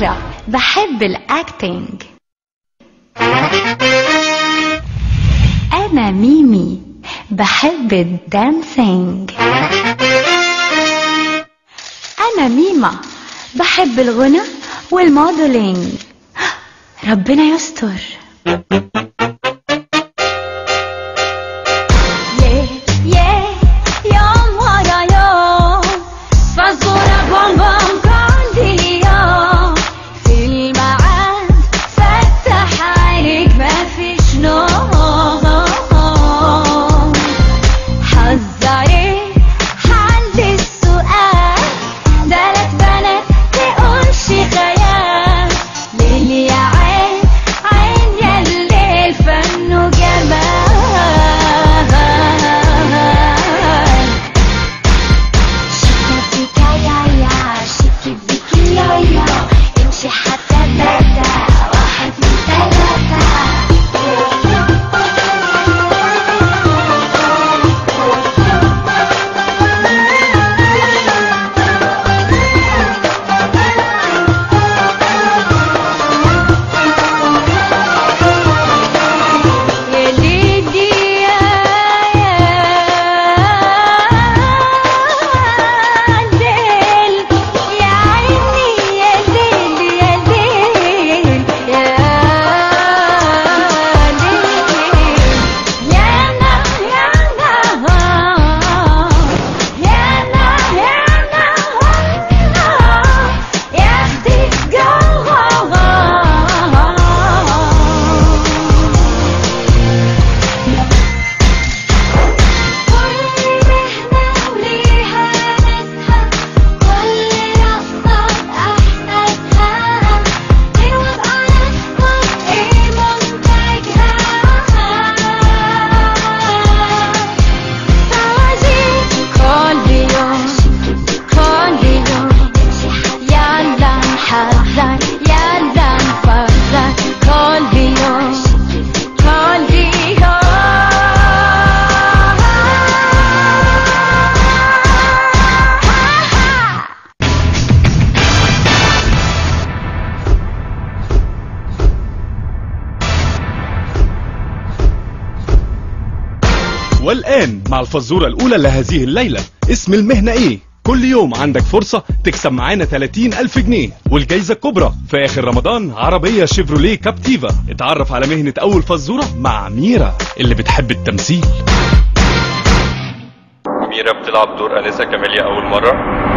أميرة بحب الأكتينج أنا ميمي بحب الدانسينج أنا ميمة بحب الغنى والموديلينج ربنا يستر يه يه يوم ورا يوم فزورة بوم بوم كل يوم في الميعاد فتح عينيك مفيش نوم حذري حل السؤال تلات بنات تقولش خيال ليل يا عين عين يا الليل فن وجمال شيكي يا يا شيكي بيكي يا يا امشي حتى تلاته واحد من تلاته يا ليدي يا ليل يا عيني يا ليل يا ليل يا ليل يا نا يا نا يا نا يا نا يا اختي جوا كل مهنة وليها ناسها كل رقصة بأحساسها الوضع نفسه إيه منتجها تعالي كل يوم كل يوم يلا نحذر يلا نفكر كل يوم كل يوم والآن مع الفزورة الأولى لهذه الليلة اسم المهنة إيه؟ كل يوم عندك فرصة تكسب معانا 30 ألف جنيه والجايزة الكبرى في آخر رمضان عربية شيفروليه كابتيفا اتعرف على مهنة أول فزورة مع ميرا اللي بتحب التمثيل ميرا بتلعب دور أنسة كاميليا أول مرة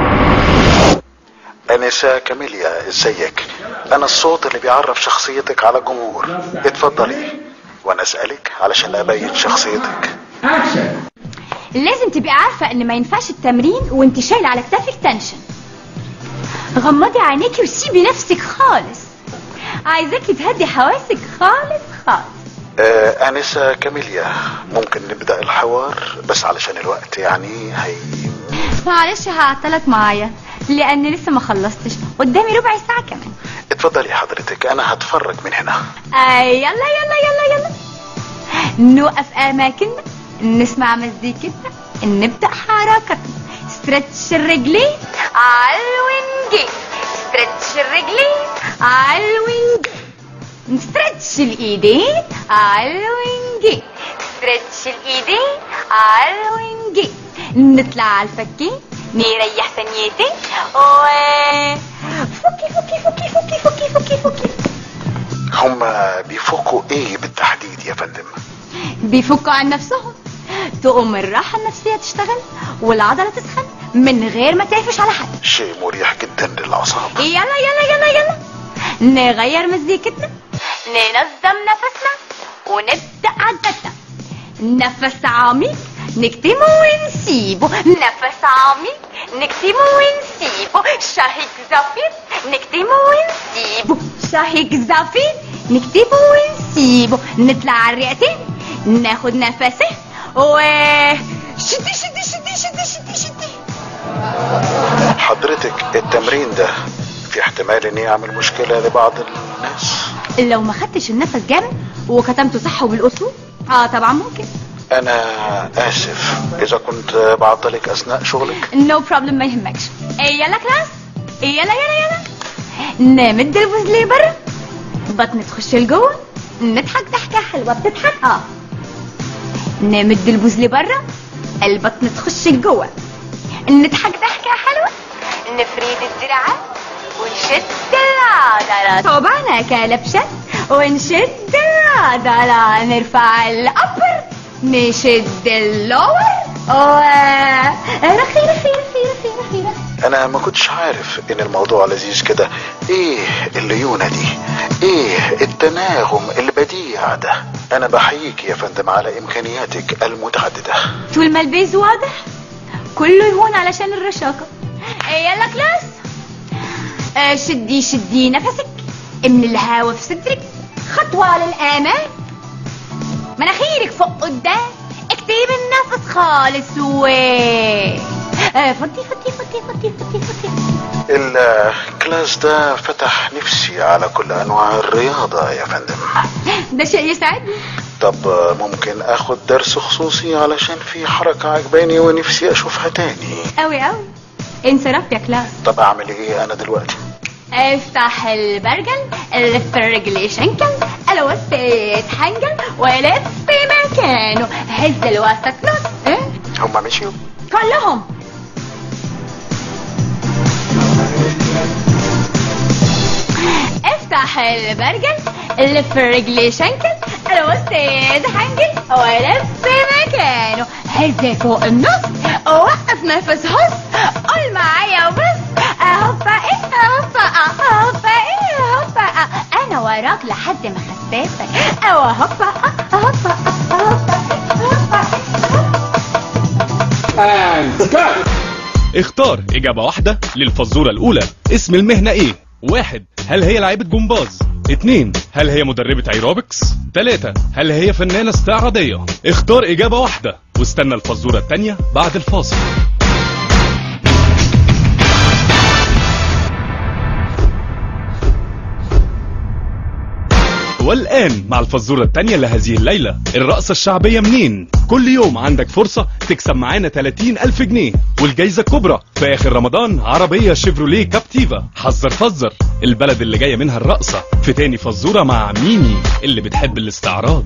أنسة كاميليا ازيك أنا الصوت اللي بيعرف شخصيتك على الجمهور اتفضلي وأنا أسألك علشان أبين شخصيتك لازم تبقي عارفة ان ما ينفعش التمرين وانت شايلة على كتافك تنشن غمضي عينيكي وسيبي نفسك خالص عايزاكي تهدي حواسك خالص خالص آه أنسة كاميليا ممكن نبدأ الحوار بس علشان الوقت يعني هي معلش هعطلك معايا لان لسه ما خلصتش قدامي ربع ساعة كمان اتفضلي حضرتك أنا هتفرج من هنا آه يلا يلا يلا يلا نوقف اماكننا نسمع مزيكتنا نبدأ حركتنا ستريتش الرجلين على الوينجين ستريتش الرجلين على الوينجين نسترتش الايدين على الوينجين ستريتش الايدين على الوينجين نطلع على الفكين نريح ثانيتين و فكي فكي فكي فكي فكي فكي فكي هما بيفكوا ايه بالتحديد يا فندم بيفكوا عن نفسهم تقوم الراحة النفسية تشتغل والعضلة تسخن من غير ما تقفش على حد شيء مريح جدا للأعصاب يلا يلا يلا يلا نغير مزيكتنا ننظم نفسنا ونبدأ عدتنا نفس عميق نكتمه ونسيبه نفس عميق نكتمه ونسيبه شهيق زفير نكتمه ونسيبه شهيق زفير نكتبه ونسيبه نطلع على الرئتين ناخد نفسين و شدي شدي شدي شدي شدي شدي حضرتك التمرين ده في احتمال ان يعمل مشكلة لبعض الناس لو ما خدتش النفس جامد وكتمته صح وبالاصول اه طبعا ممكن انا اسف اذا كنت بعطلك اثناء شغلك نو no بروبلم ما يهمكش إيه يلا كلاس إيه يلا يلا يلا نمد البوز لبرا بطن تخش لجوه نضحك ضحكة حلوة بتضحك اه نمد البوز لبرا البطن تخش لجوه نضحك ضحكة حلوة نفرد الدراعات ونشد العضلات طبعا كلبشة ونشد العضلة نرفع الأبر نشد اللور و رخي رخي رخي رخي رخي رخي انا ما كنتش عارف ان الموضوع لذيذ كده ايه الليونة دي ايه التناغم البديع ده انا بحييك يا فندم على امكانياتك المتعددة طول ما البيز واضح كله يهون علشان الرشاقة إيه يلا كلاس آه، شدي شدي نفسك من الهوا في صدرك خطوة للأمام مناخيرك فوق قدام اكتبي النفس خالص و آه، فضي فضي فضي فضي فضي فضي الكلاس ده فتح نفسي على كل انواع الرياضة يا فندم ده شيء يسعدني طب ممكن اخد درس خصوصي علشان في حركة عجباني ونفسي اشوفها تاني أوي أوي انصراف يا كلاس طب اعمل ايه انا دلوقتي افتح البرجل لف الرجل شنكل الوسط يتحنجل ولف مكانه هز الوسط نص إيه؟ هما مشيوا كلهم افتح البرجل لف الرجل شنكل الوسط يتحنجل ولف مكانه هز فوق النص وقف نفس هص قول معايا وبس هوبا ايه هوبا هوبا ايه هوبا انا وراك لحد ما خساسك او هوبا هوبا هوبا هوبا اختار إجابة واحدة للفزورة الأولى اسم المهنة إيه؟ واحد هل هي لعيبة جمباز؟ اتنين هل هي مدربة ايروبكس؟ تلاتة هل هي فنانة استعراضية؟ اختار إجابة واحدة واستنى الفزورة التانية بعد الفاصل والآن مع الفزورة التانية لهذه الليلة الرقصة الشعبية منين؟ كل يوم عندك فرصة تكسب معانا 30 ألف جنيه والجايزة الكبرى في آخر رمضان عربية شيفروليه كابتيفا حذر فزر البلد اللي جاية منها الرقصة في تاني فزورة مع ميمي اللي بتحب الاستعراض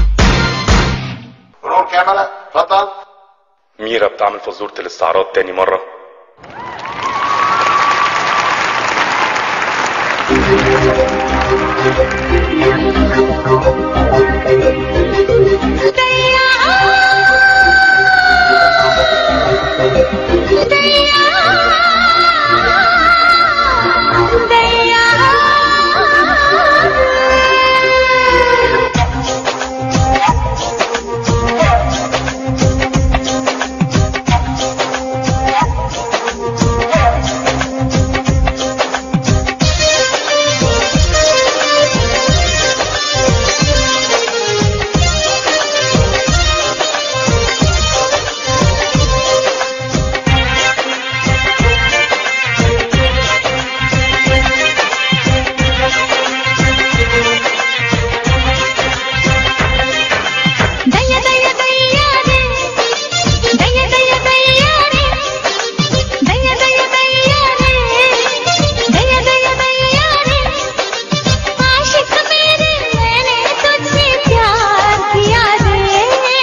رول كاميرا اتفضل ميرا بتعمل فزورة الاستعراض تاني مرة ديا ديا دياني ديا ديا دياني ديا ديا دياني ديا ديا دياني आशिक मेरे मैंने तुझसे प्यार किया रे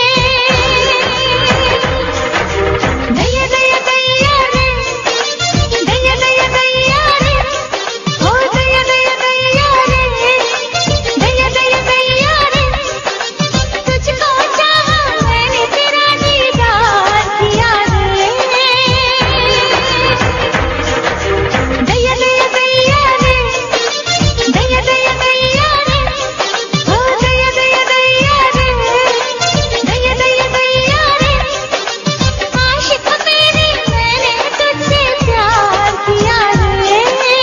दया दया दया रे दया दया दया रे ओ दया दया दया रे दया दया दया रे तुझको चाहा मैंने तेरा दीदार किया रे दया दया दया रे दया दया दया रे ओ दया दया दया रे दया दया दया रे आशिक मेरे मैंने तुझसे प्यार किया रे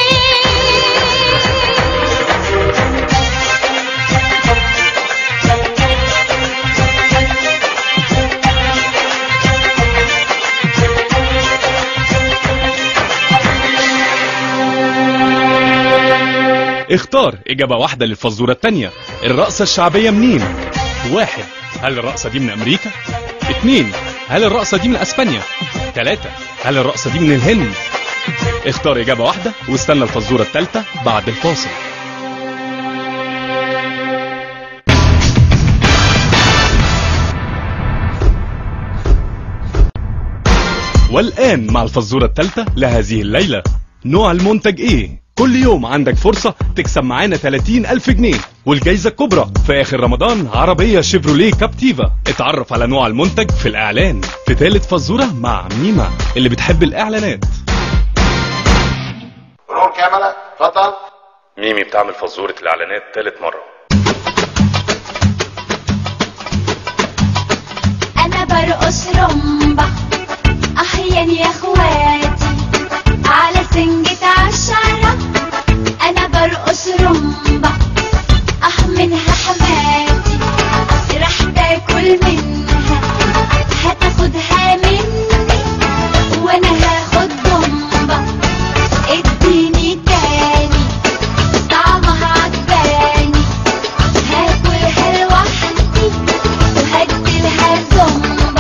اختار إجابة واحدة للفزورة التانية الرقصة الشعبية منين؟ واحد هل الرقصة دي من أمريكا؟ اتنين هل الرقصة دي من أسبانيا؟ تلاتة هل الرقصة دي من الهند؟ اختار إجابة واحدة واستنى الفزورة الثالثة بعد الفاصل والآن مع الفزورة الثالثة لهذه الليلة نوع المنتج ايه؟ كل يوم عندك فرصة تكسب معانا 30 ألف جنيه والجايزة الكبرى في آخر رمضان عربية شيفروليه كابتيفا اتعرف على نوع المنتج في الإعلان في ثالث فزورة مع ميمة اللي بتحب الإعلانات رول كاميرا اتفضل ميمي بتعمل فزورة الإعلانات تالت مرة انا برقص رمبة احيان يا اخواتي على سنجة عالشعرة انا برقص رمبة اه منها حماتي راح تاكل منها هتاخدها مني وانا هاخد ضمبة اديني تاني طعمها عجباني هاكلها لوحدي وهديلها زومبا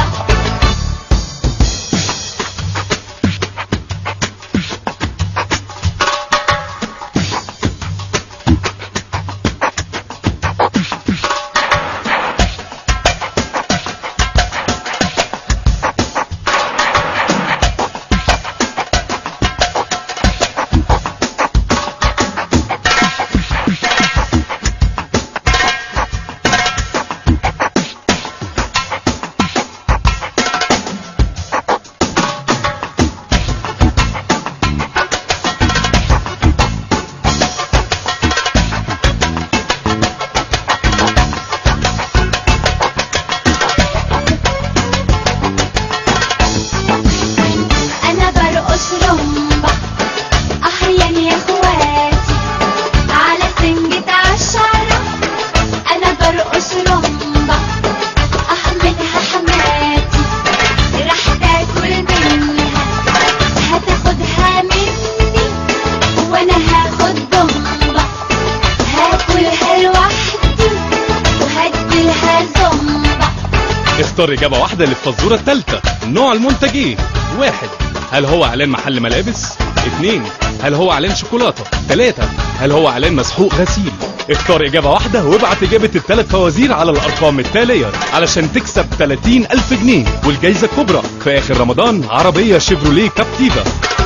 انا برقص رمبة احيان يا اخواتي على سنجة عالشعرة انا برقص رمبة احمدها حماتي راح تاكل منها هتاخدها مني وانا هاخد ضمبة هاكلها لوحدي وهديلها زومبا اختار إجابة واحدة للفزورة الثالثة نوع المنتج ايه؟ واحد هل هو إعلان محل ملابس؟ اثنين هل هو إعلان شوكولاتة؟ ثلاثة هل هو إعلان مسحوق غسيل؟ اختار إجابة واحدة وابعت إجابة الثلاث فوازير على الأرقام التالية علشان تكسب 30 ألف جنيه والجايزة الكبرى في آخر رمضان عربية شيفروليه كابتيفا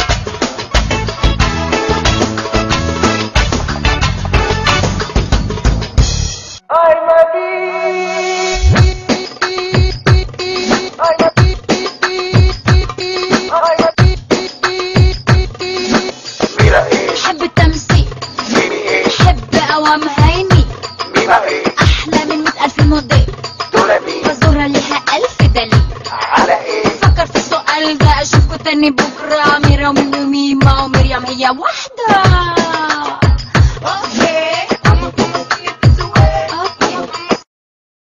ميرا ايه حب التمثيل ميمي ايه حب قوام هيني ميمة ايه احلى من مئة الف موديل دول مين فزورة ليها الف دليل على ايه فكر في السؤال ده اشوفكوا تاني بكرة ميرا وميمي وميمة ومريم هي واحدة